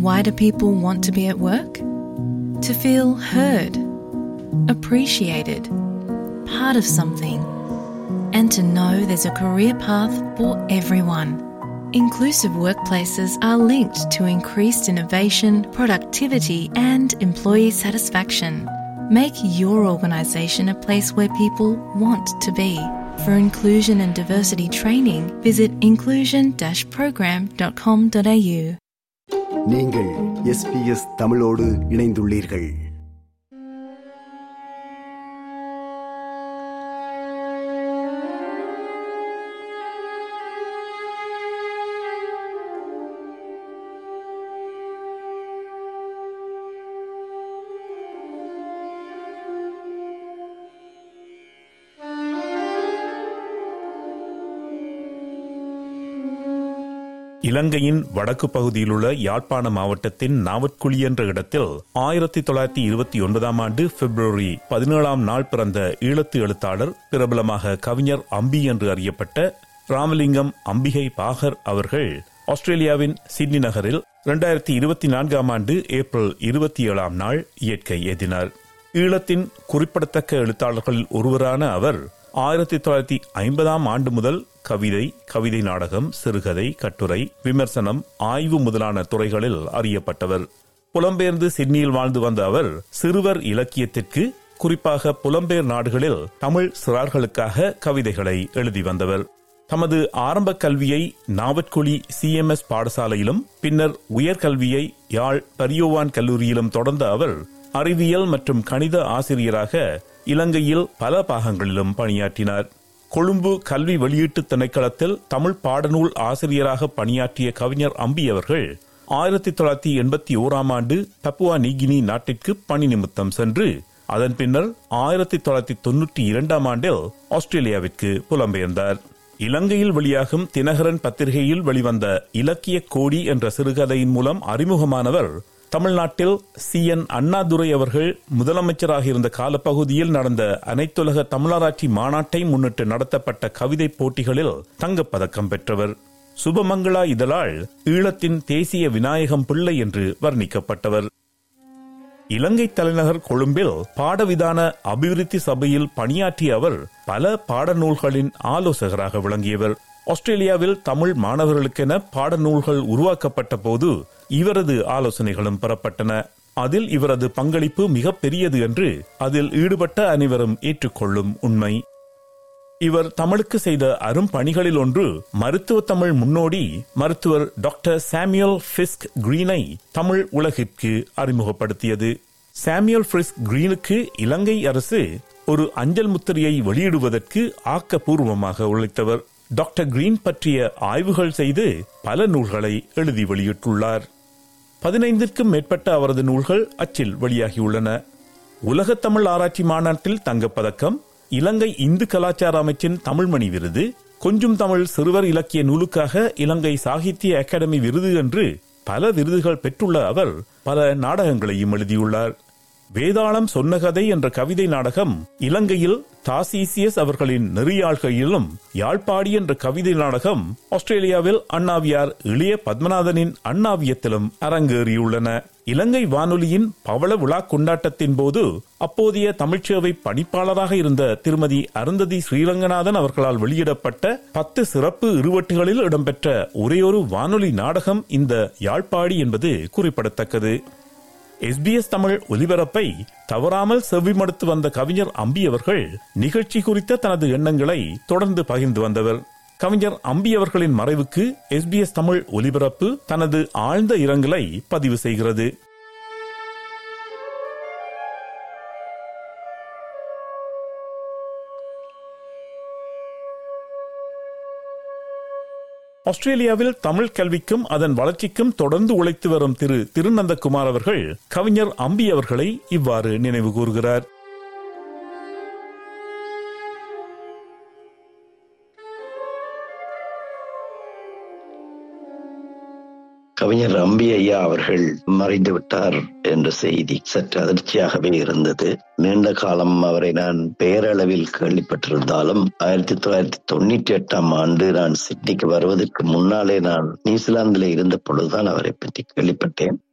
Why do people want to be at work? To feel heard, appreciated, part of something, and to know there's a career path for everyone. Inclusive workplaces are linked to increased innovation, productivity, and employee satisfaction. Make your organisation a place where people want to be. For inclusion and diversity training, visit inclusion-program.com.au. நீங்கள் SBS தமிழோடு இணைந்துள்ளீர்கள் இலங்கையின் வடக்கு பகுதியில் உள்ள யாழ்ப்பாண மாவட்டத்தின் நாவற்குழி என்ற இடத்தில் ஆயிரத்தி தொள்ளாயிரத்தி இருபத்தி ஒன்பதாம் ஆண்டு பிப்ரவரி பதினேழாம் நாள் பிறந்த ஈழத்து எழுத்தாளர் பிரபலமாக கவிஞர் அம்பி என்று அறியப்பட்ட ராமலிங்கம் அம்பிகை பாகர் அவர்கள் ஆஸ்திரேலியாவின் சிட்னி நகரில் இரண்டாயிரத்தி இருபத்தி நான்காம் ஆண்டு ஏப்ரல் இருபத்தி ஏழாம் நாள் இயற்கை எதினார் ஈழத்தின் குறிப்பிடத்தக்க எழுத்தாளர்களில் ஒருவரான அவர் ஆயிரத்தி தொள்ளாயிரத்தி ஐம்பதாம் ஆண்டு முதல் கவிதை கவிதை நாடகம் சிறுகதை கட்டுரை விமர்சனம் ஆய்வு முதலான துறைகளில் அறியப்பட்டவர் புலம்பெயர்ந்து சிட்னியில் வாழ்ந்து வந்த அவர் சிறுவர் இலக்கியத்திற்கு குறிப்பாக புலம்பெயர் நாடுகளில் தமிழ் சிறார்களுக்காக கவிதைகளை எழுதி வந்தவர் தமது ஆரம்ப கல்வியை நாவற்குழி சிஎம்எஸ் பாடசாலையிலும் பின்னர் உயர்கல்வியை யாழ் பரியோவான் கல்லூரியிலும் தொடர்ந்த அவர் அறிவியல் மற்றும் கணித ஆசிரியராக இலங்கையில் பல பாகங்களிலும் பணியாற்றினார் கொழும்பு கல்வி வெளியீட்டு திணைக்களத்தில் தமிழ் பாடநூல் ஆசிரியராக பணியாற்றிய கவிஞர் அம்பி அவர்கள் ஆயிரத்தி தொள்ளாயிரத்தி எண்பத்தி ஓராம் ஆண்டு பப்புவா நீகினி நாட்டிற்கு பணி நிமித்தம் சென்று அதன் பின்னர் ஆயிரத்தி தொள்ளாயிரத்தி தொன்னூற்றி இரண்டாம் ஆண்டில் ஆஸ்திரேலியாவிற்கு புலம்பெயர்ந்தார் இலங்கையில் வெளியாகும் தினகரன் பத்திரிகையில் வெளிவந்த இலக்கிய கோடி என்ற சிறுகதையின் மூலம் அறிமுகமானவர் தமிழ்நாட்டில் சி என் அண்ணாதுரை அவர்கள் முதலமைச்சராக இருந்த காலப்பகுதியில் நடந்த அனைத்துலக தமிழராட்சி மாநாட்டை முன்னிட்டு நடத்தப்பட்ட கவிதை போட்டிகளில் தங்கப்பதக்கம் பெற்றவர் சுபமங்களா இதழால் ஈழத்தின் தேசிய விநாயகம் பிள்ளை என்று வர்ணிக்கப்பட்டவர் இலங்கை தலைநகர் கொழும்பில் பாடவிதான அபிவிருத்தி சபையில் பணியாற்றிய அவர் பல பாடநூல்களின் ஆலோசகராக விளங்கியவர் ஆஸ்திரேலியாவில் தமிழ் மாணவர்களுக்கென பாடநூல்கள் உருவாக்கப்பட்ட போது இவரது ஆலோசனைகளும் பெறப்பட்டன அதில் இவரது பங்களிப்பு மிக பெரியது என்று அதில் ஈடுபட்ட அனைவரும் ஏற்றுக்கொள்ளும் உண்மை இவர் தமிழுக்கு செய்த அரும் பணிகளில் ஒன்று மருத்துவ தமிழ் முன்னோடி மருத்துவர் டாக்டர் சாமியல் பிஸ்க் கிரீனை தமிழ் உலகிற்கு அறிமுகப்படுத்தியது சாமியல் பிரிஸ்க் கிரீனுக்கு இலங்கை அரசு ஒரு அஞ்சல் முத்திரையை வெளியிடுவதற்கு ஆக்கப்பூர்வமாக உழைத்தவர் டாக்டர் கிரீன் பற்றிய ஆய்வுகள் செய்து பல நூல்களை எழுதி வெளியிட்டுள்ளார் பதினைந்திற்கும் மேற்பட்ட அவரது நூல்கள் அச்சில் வெளியாகியுள்ளன உலக தமிழ் ஆராய்ச்சி மாநாட்டில் தங்கப்பதக்கம் இலங்கை இந்து கலாச்சார அமைச்சின் தமிழ்மணி விருது கொஞ்சும் தமிழ் சிறுவர் இலக்கிய நூலுக்காக இலங்கை சாகித்ய அகாடமி விருது என்று பல விருதுகள் பெற்றுள்ள அவர் பல நாடகங்களையும் எழுதியுள்ளார் வேதாளம் சொன்ன கதை என்ற கவிதை நாடகம் இலங்கையில் தாசிசியஸ் அவர்களின் நெறியாள்கையிலும் யாழ்ப்பாடி என்ற கவிதை நாடகம் ஆஸ்திரேலியாவில் அண்ணாவியார் இளைய பத்மநாதனின் அண்ணாவியத்திலும் அரங்கேறியுள்ளன இலங்கை வானொலியின் பவள விழா கொண்டாட்டத்தின் போது அப்போதைய தமிழ்ச்சேவை பணிப்பாளராக இருந்த திருமதி அருந்ததி ஸ்ரீரங்கநாதன் அவர்களால் வெளியிடப்பட்ட பத்து சிறப்பு இருவட்டுகளில் இடம்பெற்ற ஒரேயொரு வானொலி நாடகம் இந்த யாழ்ப்பாடி என்பது குறிப்பிடத்தக்கது எஸ்பிஎஸ் தமிழ் ஒலிபரப்பை தவறாமல் செவிமடுத்து வந்த கவிஞர் அம்பி அவர்கள் நிகழ்ச்சி குறித்த தனது எண்ணங்களை தொடர்ந்து பகிர்ந்து வந்தவர் கவிஞர் அம்பி அவர்களின் மறைவுக்கு எஸ்பிஎஸ் தமிழ் ஒலிபரப்பு தனது ஆழ்ந்த இரங்கலை பதிவு செய்கிறது ஆஸ்திரேலியாவில் தமிழ் கல்விக்கும் அதன் வளர்ச்சிக்கும் தொடர்ந்து உழைத்து வரும் திரு திருநந்தகுமார் அவர்கள் கவிஞர் அம்பி அவர்களை இவ்வாறு நினைவு கூறுகிறார் கவிஞர் அம்பி ஐயா அவர்கள் மறைந்து விட்டார் என்ற செய்தி சற்று அதிர்ச்சியாகவே இருந்தது நீண்ட காலம் அவரை நான் பெயரளவில் கேள்விப்பட்டிருந்தாலும் ஆயிரத்தி தொள்ளாயிரத்தி தொண்ணூற்றி எட்டாம் ஆண்டு நான் சிட்னிக்கு வருவதற்கு முன்னாலே நான் நியூசிலாந்தில் இருந்த பொழுதுதான் அவரை பற்றி கேள்விப்பட்டேன்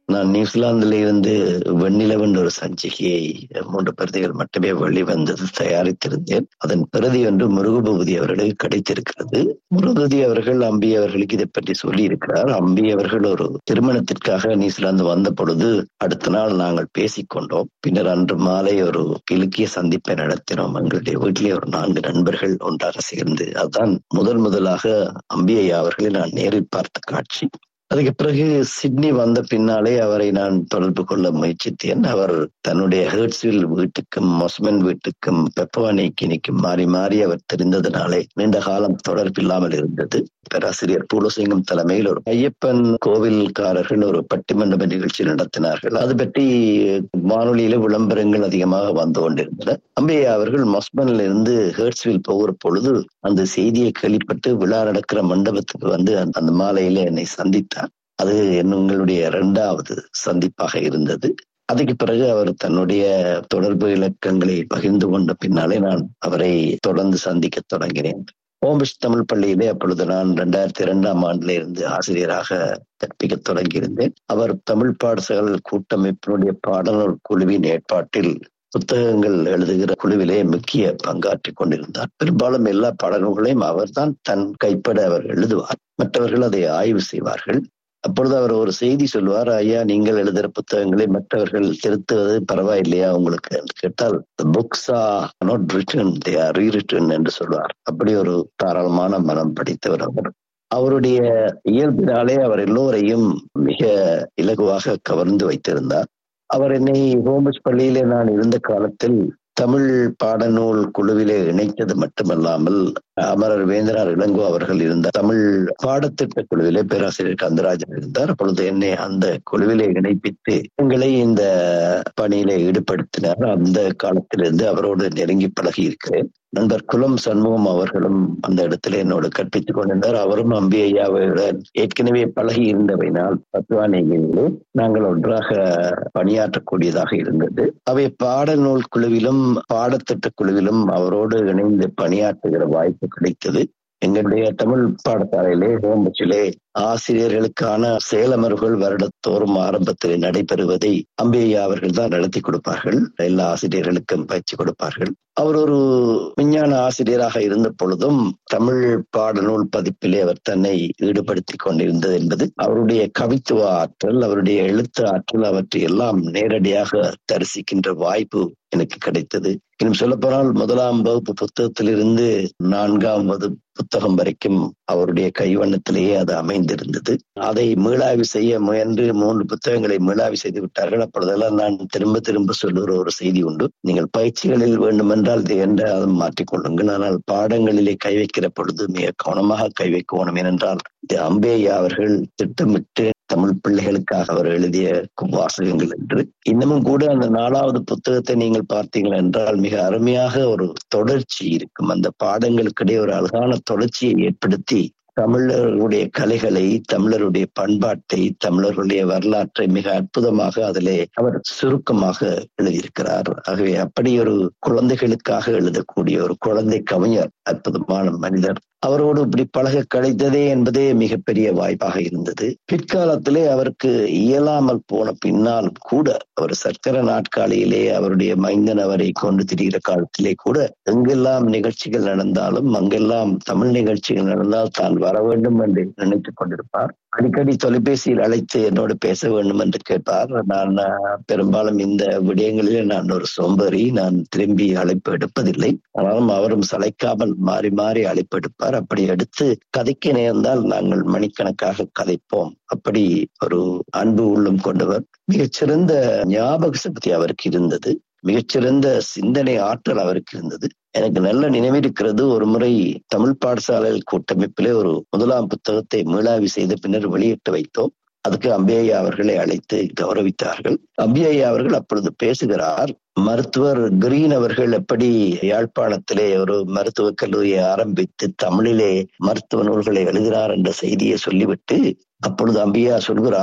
நான் நியூசிலாந்துல இருந்து வெண்ணிலவென்ற ஒரு சஞ்சிகையை மூன்று பிரதிகள் மட்டுமே வெளிவந்தது தயாரித்திருந்தேன் அதன் பிரதி ஒன்று முருகபூபதி அவர்களுக்கு கிடைத்திருக்கிறது முருகபூதி அவர்கள் அம்பி அவர்களுக்கு இதை பற்றி சொல்லி இருக்கிறார் அம்பி அவர்கள் ஒரு திருமணத்திற்காக நியூசிலாந்து வந்த பொழுது அடுத்த நாள் நாங்கள் பேசிக்கொண்டோம் பின்னர் அன்று மாலை ஒரு இலக்கிய சந்திப்பை நடத்தினோம் எங்களுடைய வீட்டிலே ஒரு நான்கு நண்பர்கள் ஒன்றாக சேர்ந்து அதுதான் முதல் முதலாக அம்பியா அவர்களை நான் நேரில் பார்த்த காட்சி அதுக்கு பிறகு சிட்னி வந்த பின்னாலே அவரை நான் தொடர்பு கொள்ள முயற்சித்தேன் அவர் தன்னுடைய ஹேர்ட்ஸ்வில் வீட்டுக்கும் மொஸ்மன் வீட்டுக்கும் பெப்பவானி கிணிக்கும் மாறி மாறி அவர் தெரிந்ததுனாலே நீண்ட காலம் தொடர்பில்லாமல் இருந்தது பேராசிரியர் பூலசிங்கம் தலைமையில் ஒரு ஐயப்பன் கோவில்காரர்கள் ஒரு பட்டிமன்ற நிகழ்ச்சி நடத்தினார்கள் அது பற்றி வானொலியில விளம்பரங்கள் அதிகமாக வந்து கொண்டிருந்தன அம்பையா அவர்கள் மொஸ்மன்ல இருந்து ஹேர்ட்ஸ்வில் போகிற பொழுது அந்த செய்தியை கேள்விப்பட்டு விழா நடக்கிற மண்டபத்துக்கு வந்து அந்த மாலையில என்னை சந்தித்தார் அது எங்களுடைய இரண்டாவது சந்திப்பாக இருந்தது அதுக்கு பிறகு அவர் தன்னுடைய தொடர்பு இலக்கங்களை பகிர்ந்து கொண்ட பின்னாலே நான் அவரை தொடர்ந்து சந்திக்க தொடங்கினேன் ஓம்பிஷ் தமிழ் பள்ளியிலே அப்பொழுது நான் இரண்டாயிரத்தி இரண்டாம் ஆண்டுல இருந்து ஆசிரியராக கற்பிக்க தொடங்கியிருந்தேன் அவர் தமிழ் பாடசாலை கூட்டமைப்பினுடைய பாடலர் குழுவின் ஏற்பாட்டில் புத்தகங்கள் எழுதுகிற குழுவிலே முக்கிய பங்காற்றி கொண்டிருந்தார் பெரும்பாலும் எல்லா பாடல்களையும் அவர்தான் தன் கைப்பட அவர் எழுதுவார் மற்றவர்கள் அதை ஆய்வு செய்வார்கள் அப்பொழுது அவர் ஒரு செய்தி சொல்லுவார் ஐயா நீங்கள் எழுதுகிற புத்தகங்களை மற்றவர்கள் திருத்துவது பரவாயில்லையா உங்களுக்கு என்று கேட்டால் books are not written they are rewritten என்று சொல்வார் அப்படி ஒரு தாராளமான மனம் படித்தவர் அவர் அவருடைய இயல்பினாலே அவர் எல்லோரையும் மிக இலகுவாக கவர்ந்து வைத்திருந்தார் அவர் என்னை ஹோமஸ் பள்ளியிலே நான் இருந்த காலத்தில் தமிழ் பாடநூல் குழுவிலே இணைத்தது மட்டுமல்லாமல் அமரர் வேந்தனார் இளங்கோ அவர்கள் இருந்த தமிழ் பாடத்திட்ட குழுவிலே பேராசிரியர் கந்தராஜன் இருந்தார் அப்பொழுது என்னை அந்த குழுவிலே இணைப்பித்து எங்களை இந்த பணியில ஈடுபடுத்தினார் அந்த காலத்திலிருந்து அவரோடு நெருங்கி பழகி இருக்கிறேன் நண்பர் குலம் சண்முகம் அவர்களும் அந்த இடத்துல என்னோடு கற்பித்துக் கொண்டிருந்தார் அவரும் அம்பி ஐயாவுடன் ஏற்கனவே பழகி இருந்தவைனால் பத்வானிகளிலே நாங்கள் ஒன்றாக பணியாற்றக்கூடியதாக இருந்தது அவை பாடநூல் குழுவிலும் பாடத்திட்ட குழுவிலும் அவரோடு இணைந்து பணியாற்றுகிற வாய்ப்பு கிடைத்தது எங்களுடைய தமிழ் பாடசாலையிலே ஹோம்பச்சிலே ஆசிரியர்களுக்கான சேலமர்கள் வருடத்தோறும் ஆரம்பத்தில் நடைபெறுவதை அம்பையா அவர்கள் தான் நடத்தி கொடுப்பார்கள் எல்லா ஆசிரியர்களுக்கும் பயிற்சி கொடுப்பார்கள் அவர் ஒரு விஞ்ஞான ஆசிரியராக இருந்த பொழுதும் தமிழ் பாடநூல் பதிப்பிலே அவர் தன்னை ஈடுபடுத்திக் கொண்டிருந்தது என்பது அவருடைய கவித்துவ ஆற்றல் அவருடைய எழுத்து ஆற்றல் அவற்றை எல்லாம் நேரடியாக தரிசிக்கின்ற வாய்ப்பு எனக்கு கிடைத்தது இன்னும் சொல்ல போனால் முதலாம் வகுப்பு புத்தகத்திலிருந்து நான்காம் வகுப்பு புத்தகம் வரைக்கும் அவருடைய கைவண்ணத்திலேயே அது அமைந்திருந்தது அதை மீளாய்வு செய்ய முயன்று மூன்று புத்தகங்களை மீளாய்வு செய்து விட்டார்கள் அப்பொழுதெல்லாம் நான் திரும்ப திரும்ப சொல்லுகிற ஒரு செய்தி உண்டு நீங்கள் பயிற்சிகளில் வேண்டுமென்றால் இது என்றால் மாற்றிக்கொள்ளுங்கள் ஆனால் பாடங்களிலே கை வைக்கிற பொழுது மிக கவனமாக கை வைக்கணும் ஏனென்றால் இது அம்பேயா அவர்கள் திட்டமிட்டு தமிழ் பிள்ளைகளுக்காக அவர் எழுதிய வாசகங்கள் என்று இன்னமும் கூட அந்த நாலாவது புத்தகத்தை நீங்கள் பார்த்தீர்கள் என்றால் மிக அருமையாக ஒரு தொடர்ச்சி இருக்கும் அந்த பாடங்களுக்கிடையே ஒரு அழகான தொடர்ச்சியை ஏற்படுத்தி தமிழர்களுடைய கலைகளை தமிழருடைய பண்பாட்டை தமிழர்களுடைய வரலாற்றை மிக அற்புதமாக அதிலே அவர் சுருக்கமாக எழுதியிருக்கிறார் ஆகவே அப்படி ஒரு குழந்தைகளுக்காக எழுதக்கூடிய ஒரு குழந்தை கவிஞர் அற்புதமான மனிதர் அவரோடு இப்படி பழக கிடைத்ததே என்பதே மிகப்பெரிய வாய்ப்பாக இருந்தது பிற்காலத்திலே அவருக்கு இயலாமல் போன பின்னால் கூட அவர் சர்க்கர நாட்காலியிலே அவருடைய மைந்தன் அவரை கொண்டு திரிகிற காலத்திலே கூட எங்கெல்லாம் நிகழ்ச்சிகள் நடந்தாலும் அங்கெல்லாம் தமிழ் நிகழ்ச்சிகள் நடந்தால் தான் வர வேண்டும் என்று நினைத்துக் கொண்டிருப்பார் அடிக்கடி தொலைபேசியில் அழைத்து என்னோடு பேச வேண்டும் என்று கேட்பார் நான் பெரும்பாலும் இந்த விடயங்களிலே நான் ஒரு சோம்பேறி நான் திரும்பி அழைப்பு எடுப்பதில்லை ஆனாலும் அவரும் சளைக்காமல் மாறி மாறி அழைப்பு எடுப்பார் அப்படி எடுத்து கதைக்க நேர்ந்தால் நாங்கள் மணிக்கணக்காக கதைப்போம் அப்படி ஒரு அன்பு உள்ளம் கொண்டவர் மிகச்சிறந்த ஞாபக சக்தி அவருக்கு இருந்தது மிகச்சிறந்த சிந்தனை ஆற்றல் அவருக்கு இருந்தது எனக்கு நல்ல நினைவிருக்கிறது ஒரு முறை தமிழ் பாடசாலை கூட்டமைப்பிலே ஒரு முதலாம் புத்தகத்தை மீளாவி செய்த பின்னர் வெளியிட்டு வைத்தோம் அதுக்கு அம்பியா அவர்களை அழைத்து கௌரவித்தார்கள் அம்பியா அவர்கள் அப்பொழுது பேசுகிறார் மருத்துவர் கிரீன் அவர்கள் எப்படி யாழ்ப்பாணத்திலே ஒரு மருத்துவக் கல்லூரியை ஆரம்பித்து தமிழிலே மருத்துவ நூல்களை எழுதினார் என்ற செய்தியை சொல்லிவிட்டு அப்பொழுது அம்பியா சொல்கிறார்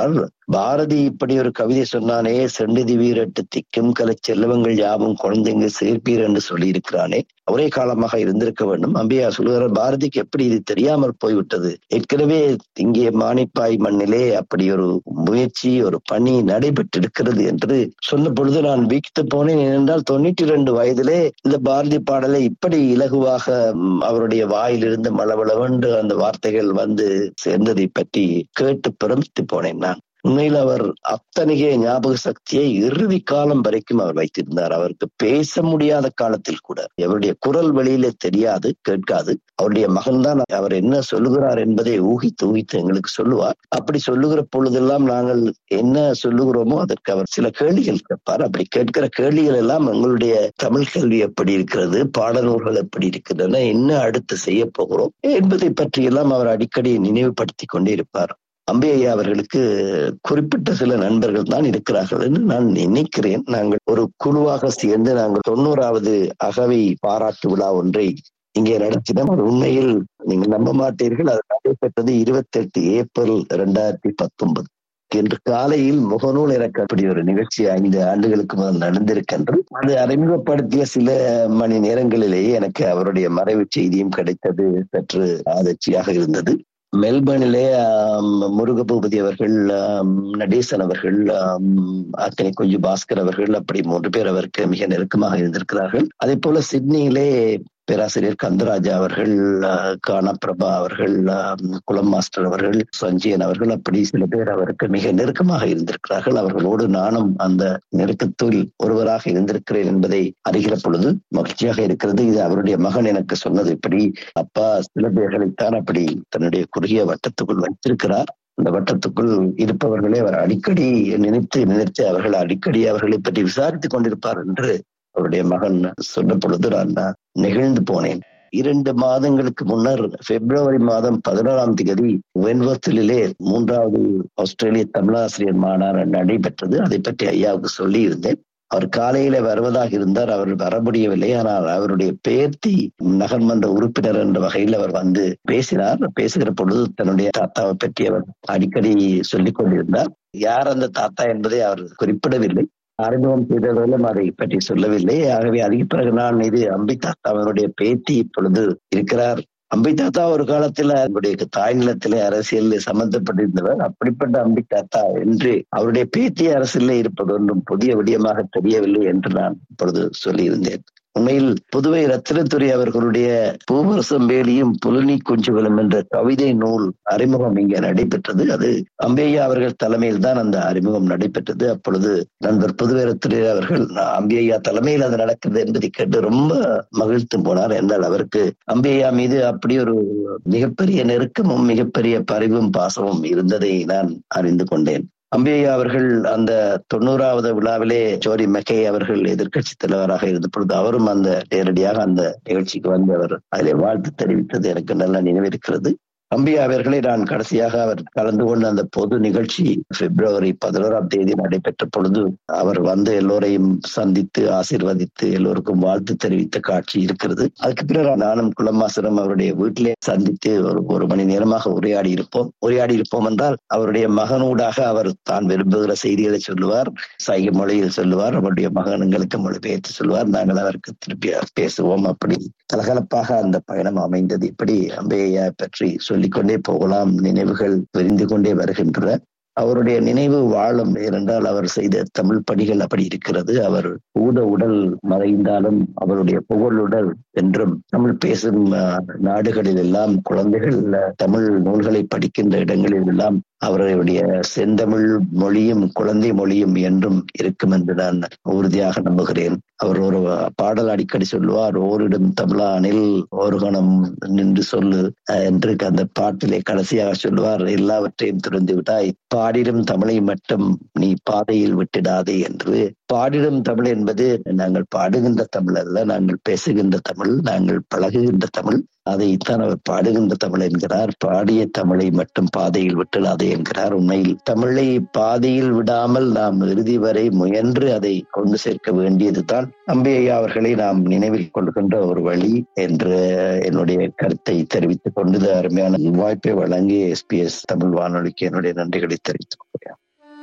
பாரதி இப்படி ஒரு கவிதை சொன்னானே செண்டதி வீரட்டு திக்கும் கலை செல்வங்கள் யாவும் குழந்தைங்க சேர்ப்பீர் என்று சொல்லி இருக்கிறானே ஒரே காலமாக இருந்திருக்க வேண்டும் அம்பியா சொல்லுகிறார் பாரதிக்கு எப்படி இது தெரியாமல் போய்விட்டது ஏற்கனவே இங்கே மானிப்பாய் மண்ணிலே அப்படி ஒரு முயற்சி ஒரு பணி நடைபெற்றிருக்கிறது என்று சொன்ன பொழுது நான் வீழ்த்து போனேன் ஏனென்றால் தொண்ணூற்றி இரண்டு வயதிலே இந்த பாரதி பாடலை இப்படி இலகுவாக ம், அவருடைய வாயிலிருந்து மளவளவென்று அந்த வார்த்தைகள் வந்து சேர்ந்ததை பற்றி கேட்டு பிரமித்து போனேன் நான் உண்மையில் அவர் அத்தனைய ஞாபக சக்தியை இறுதி காலம் வரைக்கும் அவர் வைத்திருந்தார் அவருக்கு பேச முடியாத காலத்தில் கூட அவருடைய குரல் வெளியில தெரியாது கேட்காது அவருடைய மகன்தான் அவர் என்ன சொல்லுகிறார் என்பதை ஊகித்து ஊகித்து எங்களுக்கு சொல்லுவார் அப்படி சொல்லுகிற பொழுதெல்லாம் நாங்கள் என்ன சொல்லுகிறோமோ அதற்கு அவர் சில கேள்விகள் கேட்பார் அப்படி கேட்கிற கேள்விகள் எல்லாம் எங்களுடைய தமிழ் கல்வி எப்படி இருக்கிறது பாடநூல்கள் எப்படி இருக்கின்றன என்ன அடுத்து செய்ய போகிறோம் என்பதை பற்றியெல்லாம் அவர் அடிக்கடி நினைவுபடுத்தி கொண்டே இருப்பார் அம்பி ஐயா அவர்களுக்கு குறிப்பிட்ட சில நண்பர்கள் தான் இருக்கிறார்கள் என்று நான் நினைக்கிறேன் நாங்கள் ஒரு குழுவாக சேர்ந்து நாங்கள் தொண்ணூறாவது அகவை பாராட்டு விழா ஒன்றை இங்கே நடத்தினோம் அது உண்மையில் நீங்க நம்ப மாட்டீர்கள் அது நடைபெற்றது இருபத்தி எட்டு ஏப்ரல் இரண்டாயிரத்தி பத்தொன்பது இன்று காலையில் முகநூல் எனக்கு அப்படி ஒரு நிகழ்ச்சி ஐந்து ஆண்டுகளுக்கு முதல் நடந்திருக்கின்றது அது அறிமுகப்படுத்திய சில மணி நேரங்களிலேயே எனக்கு அவருடைய மறைவு செய்தியும் கிடைத்தது சற்று அதிர்ச்சியாக இருந்தது மெல்பர்னிலே ஆம், முருகபூபதி அவர்கள் ஆம், நடேசன் அவர்கள் ஆம், அத்தனை குஞ்சு பாஸ்கர் அவர்கள் அப்படி மூன்று பேர் அவருக்கு மிக நெருக்கமாக இருந்திருக்கிறார்கள் அதே போல சிட்னியிலே பேராசிரியர் கந்தராஜா அவர்கள் ஆஹ், கானப்பிரபா அவர்கள் ஆம், குளம் மாஸ்டர் அவர்கள் சஞ்சயன் அவர்கள் அப்படி சில பேர் அவருக்கு மிக நெருக்கமாக இருந்திருக்கிறார்கள் அவர்களோடு நானும் அந்த நெருக்கத்தில் ஒருவராக இருந்திருக்கிறேன் என்பதை அறிகிற பொழுது மகிழ்ச்சியாக இருக்கிறது இது அவருடைய மகன் எனக்கு சொன்னது இப்படி அப்பா சில பேர்களைத்தான் அப்படி தன்னுடைய குறுகிய வட்டத்துக்குள் வைத்திருக்கிறார் அந்த வட்டத்துக்குள் இருப்பவர்களே அவர் அடிக்கடி நினைத்து நினைத்து அவர்கள் அடிக்கடி அவர்களை பற்றி விசாரித்துக் கொண்டிருப்பார் என்று அவருடைய மகன் சொன்ன பொழுது நான் நெகிழ்ந்து போனேன் இரண்டு மாதங்களுக்கு முன்னர் பிப்ரவரி மாதம் பதினோராம் தேதி வென்வர்த்திலே மூன்றாவது ஆஸ்திரேலிய தமிழாசிரியர் மாநாடு நடைபெற்றது அதை பற்றி ஐயாவுக்கு சொல்லி இருந்தேன் அவர் காலையில வருவதாக இருந்தார் அவர் வர முடியவில்லை ஆனால் அவருடைய பேர்த்தி நகர்மன்ற உறுப்பினர் என்ற வகையில் அவர் வந்து பேசினார் பேசுகிற பொழுது தன்னுடைய தாத்தாவை பற்றி அவர் அடிக்கடி சொல்லிக் கொண்டிருந்தார் யார் அந்த தாத்தா என்பதை அவர் குறிப்பிடவில்லை அறிமுகம் செய்தவர்களும் அதை பற்றி சொல்லவில்லை ஆகவே அதுக்கு பிறகு நான் இது அம்பி தாத்தாவினுடைய பேத்தி இப்பொழுது இருக்கிறார் அம்பி தாத்தா ஒரு காலத்துல அவருடைய தாய் நிலத்திலே அரசியலில் சம்பந்தப்பட்டிருந்தவர் அப்படிப்பட்ட அம்பி தாத்தா என்று அவருடைய பேத்தி அரசியலில் இருப்பது ஒன்றும் புதிய விடயமாக தெரியவில்லை என்று நான் இப்பொழுது சொல்லியிருந்தேன் உண்மையில் புதுவை ரத்தினத்துறை அவர்களுடைய பூவரசம் வேலியும் புலனி குஞ்சுகளும் என்ற கவிதை நூல் அறிமுகம் இங்கே நடைபெற்றது அது அம்பையா அவர்கள் தலைமையில் தான் அந்த அறிமுகம் நடைபெற்றது அப்பொழுது நண்பர் புதுவை ரத்திரை அவர்கள் அம்பையா தலைமையில் அது நடக்கிறது என்பதை கேட்டு ரொம்ப மகிழ்த்து போனார் என்றால் அவருக்கு அம்பையா மீது அப்படி ஒரு மிகப்பெரிய நெருக்கமும் மிகப்பெரிய பரிவும் பாசமும் இருந்ததை நான் அறிந்து கொண்டேன் அம்பையா அவர்கள் அந்த தொண்ணூறாவது விழாவிலே ஜோரி மெக்கை அவர்கள் எதிர்க்கட்சி தலைவராக இருந்த பொழுது அவரும் அந்த நேரடியாக அந்த நிகழ்ச்சிக்கு வந்து அவர் அதிலே வாழ்த்து தெரிவித்தது எனக்கு நல்ல நினைவிருக்கிறது அம்பியா அவர்களை நான் கடைசியாக அவர் கலந்து கொண்ட அந்த பொது நிகழ்ச்சி பிப்ரவரி பதினோராம் தேதி நடைபெற்ற பொழுது அவர் வந்து எல்லோரையும் சந்தித்து ஆசீர்வதித்து எல்லோருக்கும் வாழ்த்து தெரிவித்த காட்சி இருக்கிறது அதுக்கு பிறகு நானும் குலமாசனம் அவருடைய வீட்டிலே சந்தித்து ஒரு ஒரு மணி நேரமாக உரையாடி இருப்போம் உரையாடி இருப்போம் என்றால் அவருடைய மகனூடாக அவர் தான் விரும்புகிற செய்திகளை சொல்லுவார் சைகை மொழியில் சொல்லுவார் அவருடைய மகன்களுக்கு மொழிபெயர்த்து சொல்லுவார் நாங்கள் அவருக்கு திருப்பி பேசுவோம் அப்படி கலகலப்பாக அந்த பயணம் அமைந்தது இப்படி அம்பையா பற்றி சொல்லிக்கொண்டே போகலாம் நினைவுகள் விரிந்து கொண்டே வருகின்றன அவருடைய நினைவு வாழும் ஏனென்றால் அவர் செய்த தமிழ் பணிகள் அப்படி இருக்கிறது அவர் ஊத உடல் மறைந்தாலும் அவருடைய புகழுடல் என்றும் தமிழ் பேசும் நாடுகளில் எல்லாம் குழந்தைகள் தமிழ் நூல்களை படிக்கின்ற இடங்களில் எல்லாம் அவருடைய செந்தமிழ் மொழியும் குழந்தை மொழியும் என்றும் இருக்கும் என்று நான் உறுதியாக நம்புகிறேன் அவர் ஒரு பாடல் அடிக்கடி சொல்லுவார் ஓரிடும் தமிழானில் ஒரு கணம் நின்று சொல்லு என்று அந்த பாட்டிலே கடைசியாக சொல்லுவார் எல்லாவற்றையும் துறந்து விட்டாய் பாடிடும் தமிழை மட்டும் நீ பாதையில் விட்டுடாதே என்று பாடிடும் தமிழ் என்பது நாங்கள் பாடுகின்ற தமிழ் அல்ல நாங்கள் பேசுகின்ற தமிழ் நாங்கள் பழகுகின்ற தமிழ் அதைத்தான் அவர் பாடுகின்ற தமிழ் என்கிறார் பாடிய தமிழை மட்டும் பாதையில் விட்டுடாதே என்கிறார் உண்மையில் தமிழை பாதையில் விடாமல் நாம் இறுதி வரை முயன்று அதை கொண்டு சேர்க்க வேண்டியதுதான் அம்பையா அவர்களை நாம் நினைவில் கொள்கின்ற ஒரு வழி என்று என்னுடைய கருத்தை தெரிவித்துக் கொண்டு அருமையான வாய்ப்பை வழங்கி எஸ்பிஎஸ் தமிழ் வானொலிக்கு என்னுடைய நன்றிகளை தெரிவித்துக் கொள்கிறேன்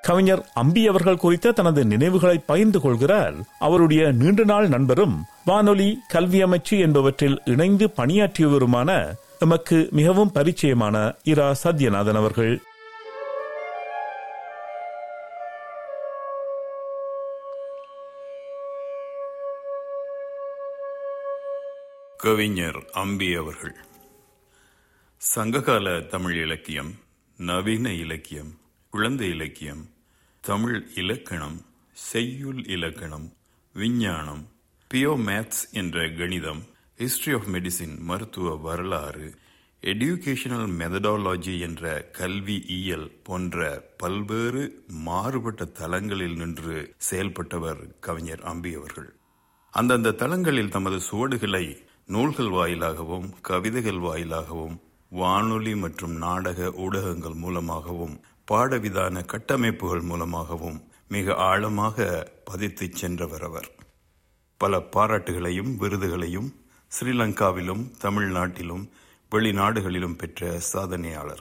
கவிஞர் அம்பி அவர்கள் குறித்த தனது நினைவுகளை பகிர்ந்து கொள்கிறார் அவருடைய நீண்ட நாள் நண்பரும் வானொலி கல்வி அமைச்சு என்பவற்றில் இணைந்து பணியாற்றியவருமான எமக்கு மிகவும் பரிச்சயமான இரா சத்யநாதன் அவர்கள் கவிஞர் அம்பி அவர்கள் சங்ககால தமிழ் இலக்கியம் நவீன இலக்கியம் குழந்தை இலக்கியம் தமிழ் இலக்கணம் செய்யுள் இலக்கணம் விஞ்ஞானம் பியோ மேத்ஸ் என்ற கணிதம் ஹிஸ்டரி ஆஃப் மெடிசின் மருத்துவ வரலாறு எடுகேஷனல் மெதடாலஜி என்ற கல்வி இயல் போன்ற பல்வேறு மாறுபட்ட தளங்களில் நின்று செயல்பட்டவர் கவிஞர் அம்பி அவர்கள் அந்தந்த தளங்களில் தமது சுவடுகளை நூல்கள் வாயிலாகவும் கவிதைகள் வாயிலாகவும் வானொலி மற்றும் நாடக ஊடகங்கள் மூலமாகவும் பாடவிதான கட்டமைப்புகள் மூலமாகவும் மிக ஆழமாக பதித்துச் சென்றவர் அவர் பல பாராட்டுகளையும் விருதுகளையும் ஸ்ரீலங்காவிலும் தமிழ்நாட்டிலும் வெளிநாடுகளிலும் பெற்ற சாதனையாளர்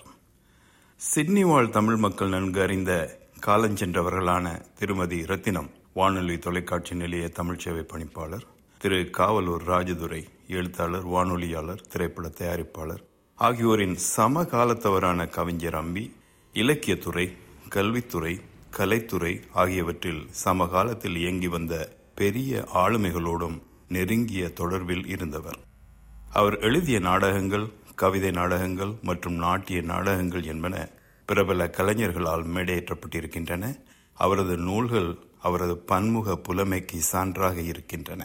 சிட்னி வாழ் தமிழ் மக்கள் நன்கு அறிந்த காலஞ்சென்றவர்களான திருமதி ரத்தினம் வானொலி தொலைக்காட்சி நிலைய தமிழ்ச்சேவை பணிப்பாளர் திரு காவலூர் ராஜதுரை எழுத்தாளர் வானொலியாளர் திரைப்பட தயாரிப்பாளர் ஆகியோரின் சமகாலத்தவரான கவிஞர் அம்பி இலக்கியத்துறை கல்வித்துறை கலைத்துறை ஆகியவற்றில் சமகாலத்தில் இயங்கி வந்த பெரிய ஆளுமைகளோடும் நெருங்கிய தொடர்பில் இருந்தவர் அவர் எழுதிய நாடகங்கள் கவிதை நாடகங்கள் மற்றும் நாட்டிய நாடகங்கள் என்பன பிரபல கலைஞர்களால் மேடையேற்றப்பட்டிருக்கின்றன அவரது நூல்கள் அவரது பன்முக புலமைக்கு சான்றாக இருக்கின்றன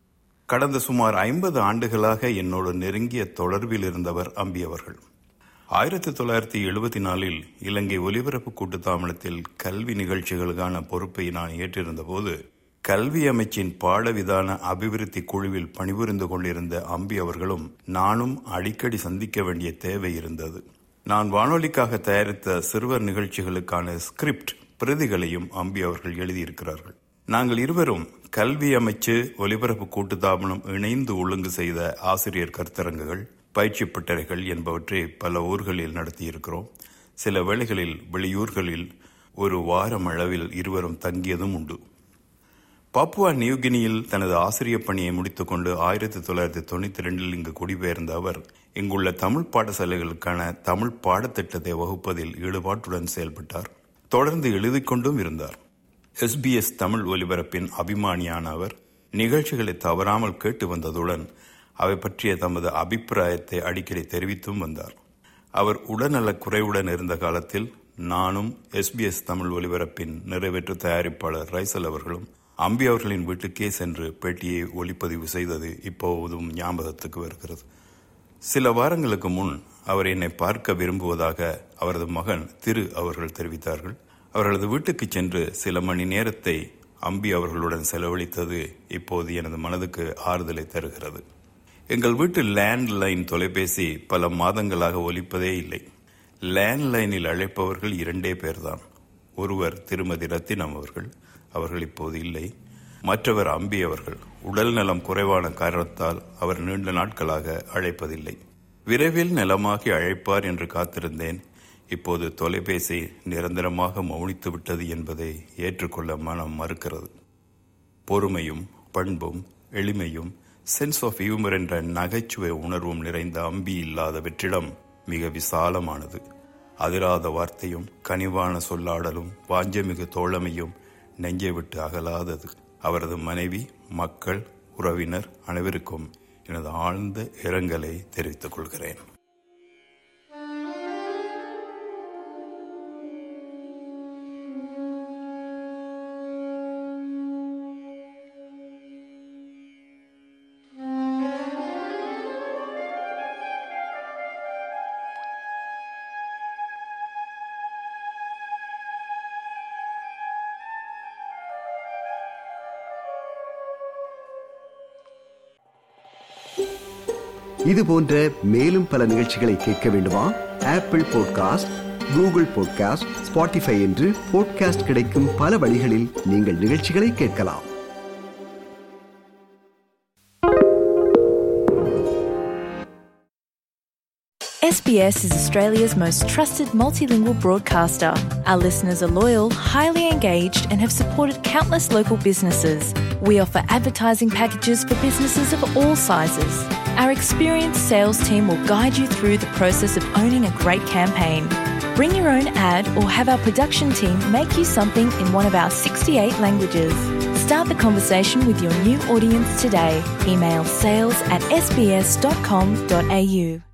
கடந்த சுமார் ஐம்பது ஆண்டுகளாக என்னோடு நெருங்கிய தொடர்பில் இருந்தவர் அம்பி அவர்கள் ஆயிரத்தி தொள்ளாயிரத்தி எழுபத்தி நாலில் இலங்கை ஒலிபரப்பு கூட்டுத்தாமலத்தில் கல்வி நிகழ்ச்சிகளுக்கான பொறுப்பை நான் ஏற்றிருந்த போது கல்வி அமைச்சின் பாடவிதான அபிவிருத்தி குழுவில் பணிபுரிந்து கொண்டிருந்த அம்பி அவர்களும் நானும் அடிக்கடி சந்திக்க வேண்டிய தேவை இருந்தது நான் வானொலிக்காக தயாரித்த சிறுவர் நிகழ்ச்சிகளுக்கான ஸ்கிரிப்ட் பிரதிகளையும் அம்பி அவர்கள் எழுதியிருக்கிறார்கள் நாங்கள் இருவரும் கல்வி அமைச்சு ஒலிபரப்பு கூட்டுத்தாபனம் இணைந்து ஒழுங்கு செய்த ஆசிரியர் கருத்தரங்குகள் பயிற்சி பட்டறைகள் என்பவற்றை பல ஊர்களில் நடத்தியிருக்கிறோம் சில வேளைகளில் வெளியூர்களில் ஒரு வாரம் அளவில் இருவரும் தங்கியதும் உண்டு பாப்புவா நியூகினியில் தனது ஆசிரியர் பணியை முடித்துக்கொண்டு ஆயிரத்தி தொள்ளாயிரத்தி தொண்ணூத்தி ரெண்டில் இங்கு குடிபெயர்ந்த அவர் இங்குள்ள தமிழ் பாடசாலைகளுக்கான தமிழ் பாடத்திட்டத்தை வகுப்பதில் ஈடுபாட்டுடன் செயல்பட்டார் தொடர்ந்து எழுதிக் கொண்டும் இருந்தார் எஸ்பிஎஸ் தமிழ் ஒலிபரப்பின் அபிமானியான அவர் நிகழ்ச்சிகளை தவறாமல் கேட்டு வந்ததுடன் அவை பற்றிய தமது அபிப்பிராயத்தை அடிக்கடி தெரிவித்தும் வந்தார் அவர் உடல்நலக் குறைவுடன் இருந்த காலத்தில் நானும் எஸ்பிஎஸ் தமிழ் ஒலிபரப்பின் நிறைவேற்று தயாரிப்பாளர் ரைசல் அவர்களும் அம்பி அவர்களின் வீட்டுக்கே சென்று பேட்டியை ஒளிப்பதிவு செய்தது இப்போதும் ஞாபகத்துக்கு வருகிறது சில வாரங்களுக்கு முன் அவர் என்னை பார்க்க விரும்புவதாக அவரது மகன் திரு அவர்கள் தெரிவித்தார்கள் அவர்களது வீட்டுக்கு சென்று சில மணி நேரத்தை அம்பி அவர்களுடன் செலவழித்தது இப்போது எனது மனதுக்கு ஆறுதலை தருகிறது எங்கள் வீட்டு லேண்ட்லைன் தொலைபேசி பல மாதங்களாக ஒலிப்பதே இல்லை லேண்ட்லைனில் அழைப்பவர்கள் இரண்டே பேர்தான் ஒருவர் திருமதி ரத்தினம் அவர்கள் அவர்கள் இப்போது இல்லை மற்றவர் அம்பி அவர்கள் உடல் நலம் குறைவான காரணத்தால் அவர் நீண்ட நாட்களாக அழைப்பதில்லை விரைவில் நலமாகி அழைப்பார் என்று காத்திருந்தேன் இப்போது தொலைபேசி நிரந்தரமாக மௌனித்து விட்டது என்பதை ஏற்றுக்கொள்ள மனம் மறுக்கிறது பொறுமையும் பண்பும் எளிமையும் சென்ஸ் ஆஃப் ஹியூமர் என்ற நகைச்சுவை உணர்வும் நிறைந்த அம்பி இல்லாத வெற்றிடம் மிக விசாலமானது அதிராத வார்த்தையும் கனிவான சொல்லாடலும் வாஞ்சமிகு தோழமையும் நெஞ்சை விட்டு அகலாதது அவரது மனைவி மக்கள் உறவினர் அனைவருக்கும் எனது ஆழ்ந்த இரங்கலை தெரிவித்துக் கொள்கிறேன் இது போன்ற மேலும் பல நிகழ்ச்சிகளை கேட்க வேண்டுமா Apple podcast Google podcast Spotify என்று பாட்காஸ்ட் கிடைக்கும் பல வழிகளில் நீங்கள் நிகழ்ச்சிகளை கேட்கலாம் SBS SBS is Australia's most trusted multilingual broadcaster. Our listeners are loyal, highly engaged, and have supported countless local businesses. We offer advertising packages for businesses of all sizes. Our experienced sales team will guide you through the process of owning a great campaign. Bring your own ad or have our production team make you something in one of our 68 languages. Start the conversation with your new audience today. Email sales at sbs.com.au.